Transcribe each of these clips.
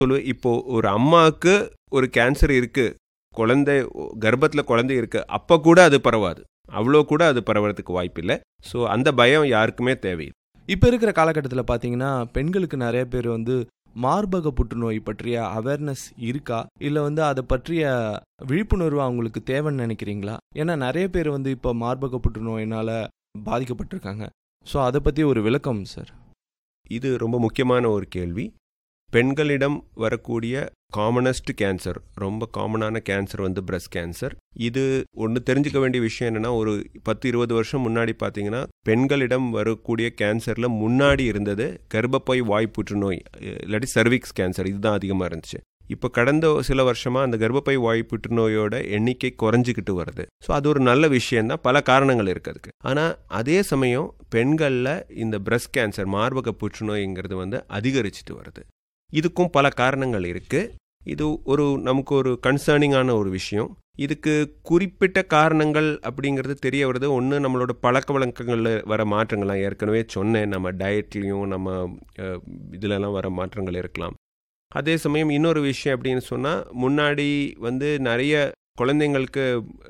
சொல்லுவேன் இப்போ ஒரு அம்மாவுக்கு ஒரு கேன்சர் இருக்கு குழந்தை கர்ப்பத்தில் குழந்தை இருக்கு அப்போ கூட அது பரவாது அவ்வளோ கூட அது பரவறதுக்கு வாய்ப்பில்லை ஸோ அந்த பயம் யாருக்குமே தேவையில்லை இப்போ இருக்கிற காலகட்டத்தில் பார்த்தீங்கன்னா பெண்களுக்கு நிறைய பேர் வந்து மார்பக புற்றுநோய் பற்றிய அவேர்னஸ் இருக்கா இல்லை வந்து அதை பற்றிய விழிப்புணர்வு அவங்களுக்கு தேவைன்னு நினைக்கிறீங்களா ஏன்னா நிறைய பேர் வந்து இப்போ மார்பக புற்றுநோயினால் பாதிக்கப்பட்டிருக்காங்க ஸோ அதை பற்றி ஒரு விளக்கம் சார் இது ரொம்ப முக்கியமான ஒரு கேள்வி பெண்களிடம் வரக்கூடிய காமனஸ்ட் கேன்சர் ரொம்ப காமனான கேன்சர் வந்து பிரஸ்ட் கேன்சர் இது ஒன்று தெரிஞ்சுக்க வேண்டிய விஷயம் என்னென்னா ஒரு பத்து இருபது வருஷம் முன்னாடி பார்த்தீங்கன்னா பெண்களிடம் வரக்கூடிய கேன்சரில் முன்னாடி இருந்தது கர்ப்பப்பை வாய் புற்றுநோய் இல்லாட்டி சர்விக்ஸ் கேன்சர் இதுதான் அதிகமாக இருந்துச்சு இப்போ கடந்த சில வருஷமாக அந்த கர்ப்பப்பை வாய் புற்றுநோயோட எண்ணிக்கை குறைஞ்சிக்கிட்டு வருது ஸோ அது ஒரு நல்ல விஷயம்தான் பல காரணங்கள் இருக்குது அதுக்கு ஆனால் அதே சமயம் பெண்களில் இந்த பிரஸ்ட் கேன்சர் மார்பக புற்றுநோய்ங்கிறது வந்து அதிகரிச்சுட்டு வருது இதுக்கும் பல காரணங்கள் இருக்குது இது ஒரு நமக்கு ஒரு கன்சர்னிங்கான ஒரு விஷயம் இதுக்கு குறிப்பிட்ட காரணங்கள் அப்படிங்கிறது தெரிய வருது ஒன்று நம்மளோட பழக்க வழக்கங்களில் வர மாற்றங்கள்லாம் ஏற்கனவே சொன்னேன் நம்ம டயட்லேயும் நம்ம இதிலலாம் வர மாற்றங்கள் இருக்கலாம் அதே சமயம் இன்னொரு விஷயம் அப்படின்னு சொன்னால் முன்னாடி வந்து நிறைய குழந்தைங்களுக்கு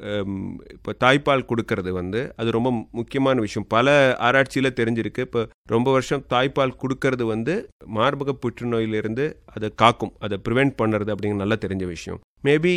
இப்போ தாய்ப்பால் கொடுக்கறது வந்து அது ரொம்ப முக்கியமான விஷயம் பல ஆராய்ச்சியில் தெரிஞ்சிருக்கு இப்போ ரொம்ப வருஷம் தாய்ப்பால் கொடுக்கறது வந்து மார்பக புற்றுநோயிலிருந்து அதை காக்கும் அதை ப்ரிவெண்ட் பண்ணுறது அப்படிங்கிற நல்லா தெரிஞ்ச விஷயம் மேபி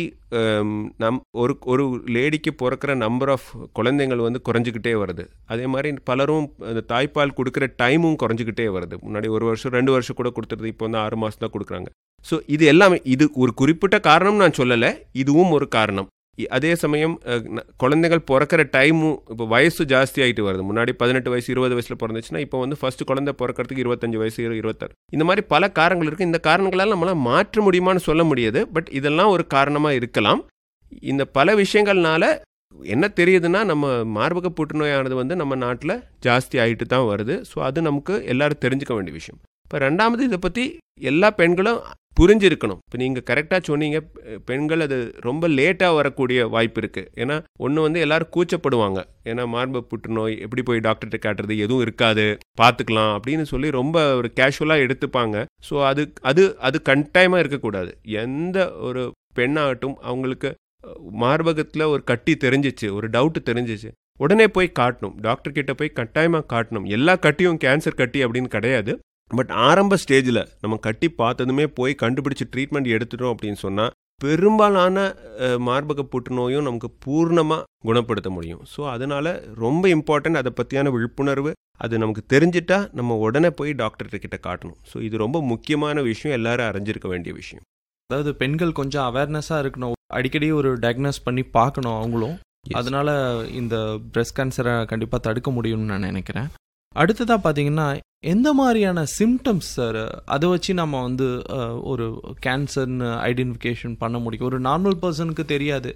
நம் ஒரு ஒரு லேடிக்கு பிறக்கிற நம்பர் ஆஃப் குழந்தைங்கள் வந்து குறைஞ்சிக்கிட்டே வருது அதே மாதிரி பலரும் அந்த தாய்ப்பால் கொடுக்குற டைமும் குறைஞ்சிக்கிட்டே வருது முன்னாடி ஒரு வருஷம் ரெண்டு வருஷம் கூட கொடுத்துருது இப்போ வந்து ஆறு மாதம் தான் கொடுக்குறாங்க ஸோ இது எல்லாமே இது ஒரு குறிப்பிட்ட காரணம் நான் சொல்லலை இதுவும் ஒரு காரணம் அதே சமயம் குழந்தைகள் பிறக்கிற டைமும் இப்போ வயசு ஜாஸ்தி ஆகிட்டு வருது முன்னாடி பதினெட்டு வயசு இருபது வயசில் பிறந்துச்சுன்னா இப்போ வந்து ஃபர்ஸ்ட் குழந்தை பிறக்கிறதுக்கு இருபத்தஞ்சு வயசு இருபத்தாறு இந்த மாதிரி பல காரணங்கள் இருக்குது இந்த காரணங்களால் நம்மளால் மாற்ற முடியுமான்னு சொல்ல முடியாது பட் இதெல்லாம் ஒரு காரணமாக இருக்கலாம் இந்த பல விஷயங்கள்னால என்ன தெரியுதுன்னா நம்ம மார்பக புற்றுநோயானது வந்து நம்ம நாட்டில் ஜாஸ்தி ஆகிட்டு தான் வருது ஸோ அது நமக்கு எல்லாரும் தெரிஞ்சுக்க வேண்டிய விஷயம் இப்போ ரெண்டாமது இதை பற்றி எல்லா பெண்களும் புரிஞ்சிருக்கணும் இப்போ நீங்கள் கரெக்டாக சொன்னீங்க பெண்கள் அது ரொம்ப லேட்டாக வரக்கூடிய வாய்ப்பு இருக்குது ஏன்னா ஒன்று வந்து எல்லாரும் கூச்சப்படுவாங்க ஏன்னா மார்பு புற்றுநோய் எப்படி போய் டாக்டர்கிட்ட காட்டுறது எதுவும் இருக்காது பார்த்துக்கலாம் அப்படின்னு சொல்லி ரொம்ப ஒரு கேஷுவலாக எடுத்துப்பாங்க ஸோ அது அது அது கட்டாயமாக இருக்கக்கூடாது எந்த ஒரு பெண்ணாகட்டும் அவங்களுக்கு மார்பகத்தில் ஒரு கட்டி தெரிஞ்சிச்சு ஒரு டவுட்டு தெரிஞ்சிச்சு உடனே போய் காட்டணும் டாக்டர் கிட்ட போய் கட்டாயமாக காட்டணும் எல்லா கட்டியும் கேன்சர் கட்டி அப்படின்னு கிடையாது பட் ஆரம்ப ஸ்டேஜில் நம்ம கட்டி பார்த்ததுமே போய் கண்டுபிடிச்சி ட்ரீட்மெண்ட் எடுத்துட்டோம் அப்படின்னு சொன்னால் பெரும்பாலான மார்பக புற்றுநோயும் நமக்கு பூர்ணமாக குணப்படுத்த முடியும் ஸோ அதனால் ரொம்ப இம்பார்ட்டன்ட் அதை பற்றியான விழிப்புணர்வு அது நமக்கு தெரிஞ்சிட்டா நம்ம உடனே போய் டாக்டர்கிட்ட கிட்ட காட்டணும் ஸோ இது ரொம்ப முக்கியமான விஷயம் எல்லாரும் அறிஞ்சிருக்க வேண்டிய விஷயம் அதாவது பெண்கள் கொஞ்சம் அவேர்னஸாக இருக்கணும் அடிக்கடி ஒரு டயக்னோஸ் பண்ணி பார்க்கணும் அவங்களும் அதனால இந்த பிரஸ்ட் கேன்சரை கண்டிப்பாக தடுக்க முடியும்னு நான் நினைக்கிறேன் அடுத்ததாக பார்த்தீங்கன்னா எந்த மாதிரியான சிம்டம்ஸ் சார் அதை வச்சு நம்ம வந்து ஒரு கேன்சர்னு ஐடென்டிஃபிகேஷன் பண்ண முடியும் ஒரு நார்மல் பர்சனுக்கு தெரியாது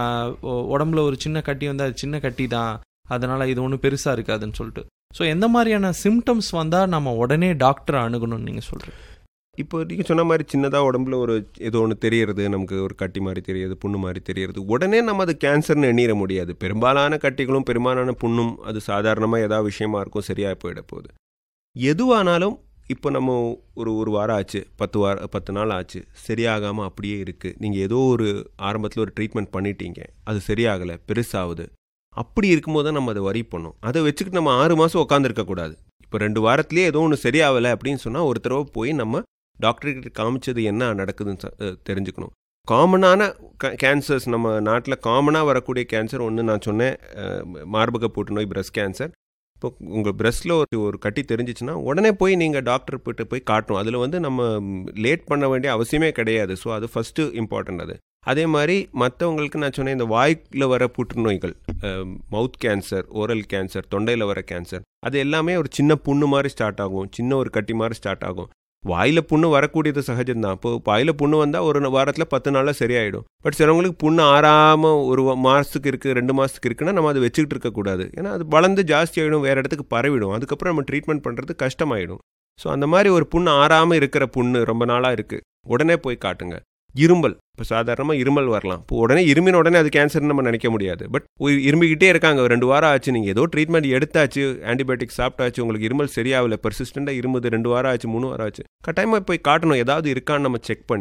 உடம்புல ஒரு சின்ன கட்டி வந்து அது சின்ன கட்டி தான் அதனால இது ஒன்றும் பெருசாக இருக்காதுன்னு சொல்லிட்டு ஸோ எந்த மாதிரியான சிம்டம்ஸ் வந்தால் நம்ம உடனே டாக்டரை அணுகணும்னு நீங்கள் சொல்கிறீங்க இப்போ நீங்கள் சொன்ன மாதிரி சின்னதாக உடம்புல ஒரு ஏதோ ஒன்று தெரியறது நமக்கு ஒரு கட்டி மாதிரி தெரியுது புண்ணு மாதிரி தெரியறது உடனே நம்ம அது கேன்சர்னு எண்ணிட முடியாது பெரும்பாலான கட்டிகளும் பெரும்பாலான புண்ணும் அது சாதாரணமாக ஏதாவது விஷயமா இருக்கும் சரியாக போயிட போகுது எதுவானாலும் இப்போ நம்ம ஒரு ஒரு வாரம் ஆச்சு பத்து வார பத்து நாள் ஆச்சு சரியாகாமல் அப்படியே இருக்குது நீங்கள் ஏதோ ஒரு ஆரம்பத்தில் ஒரு ட்ரீட்மெண்ட் பண்ணிட்டீங்க அது சரியாகலை பெருசாகுது அப்படி இருக்கும்போது தான் நம்ம அதை வரி பண்ணோம் அதை வச்சுக்கிட்டு நம்ம ஆறு மாதம் உட்காந்துருக்கக்கூடாது இப்போ ரெண்டு வாரத்துலேயே ஏதோ ஒன்று சரியாகலை அப்படின்னு சொன்னால் ஒரு தடவை போய் நம்ம டாக்டர்கிட்ட காமிச்சது என்ன நடக்குதுன்னு தெரிஞ்சுக்கணும் காமனான கேன்சர்ஸ் நம்ம நாட்டில் காமனாக வரக்கூடிய கேன்சர் ஒன்று நான் சொன்னேன் மார்பக புற்றுநோய் பிரஸ்ட் கேன்சர் இப்போ உங்கள் பிரஸ்ட்டில் ஒரு ஒரு கட்டி தெரிஞ்சிச்சுன்னா உடனே போய் நீங்கள் டாக்டர் கிட்ட போய் காட்டணும் அதில் வந்து நம்ம லேட் பண்ண வேண்டிய அவசியமே கிடையாது ஸோ அது ஃபஸ்ட்டு இம்பார்ட்டൻ്ட் அது அதே மாதிரி மற்றவங்களுக்கு நான் சொன்னேன் இந்த வாய்க்கில் வர புற்றுநோய்கள் மவுத் கேன்சர் ஓரல் கேன்சர் தொண்டையில் வர கேன்சர் அது எல்லாமே ஒரு சின்ன புண்ணு மாதிரி ஸ்டார்ட் ஆகும் சின்ன ஒரு கட்டி மாதிரி ஸ்டார்ட் ஆகும் வாயில் புண்ணு வரக்கூடியது சகஜம்தான் இப்போ வாயில் புண்ணு வந்தால் ஒரு வாரத்தில் பத்து நாளில் சரியாயிடும் பட் சிலவங்களுக்கு புண்ணு ஆறாமல் ஒரு மாதத்துக்கு இருக்குது ரெண்டு மாதத்துக்கு இருக்குன்னா நம்ம அதை வச்சுக்கிட்டு இருக்கக்கூடாது ஏன்னா அது வளர்ந்து ஜாஸ்தி ஆகிடும் வேறு இடத்துக்கு பரவிடும் அதுக்கப்புறம் நம்ம ட்ரீட்மெண்ட் பண்ணுறது கஷ்டமாயிடும் ஸோ அந்த மாதிரி ஒரு புண்ணு ஆறாமல் இருக்கிற புண்ணு ரொம்ப நாளாக இருக்குது உடனே போய் காட்டுங்க இருமல் இப்போ சாதாரணமாக இருமல் வரலாம் இப்போ உடனே இருமின உடனே அது கேன்சர்னு நம்ம நினைக்க முடியாது பட் இருமிக்கிட்டே இருக்காங்க ஒரு ரெண்டு வாரம் ஆச்சு நீங்கள் ஏதோ ட்ரீட்மெண்ட் எடுத்தாச்சு ஆன்டிபயோட்டிக் சாப்பிட்டாச்சு உங்களுக்கு இருமல் சரியாகல பெர்சிஸ்டண்டாக இருமுது ரெண்டு வாரம் ஆச்சு மூணு வாரம் ஆச்சு கட்டாயமாக போய் காட்டணும் ஏதாவது இருக்கான்னு நம்ம செக் பண்ணி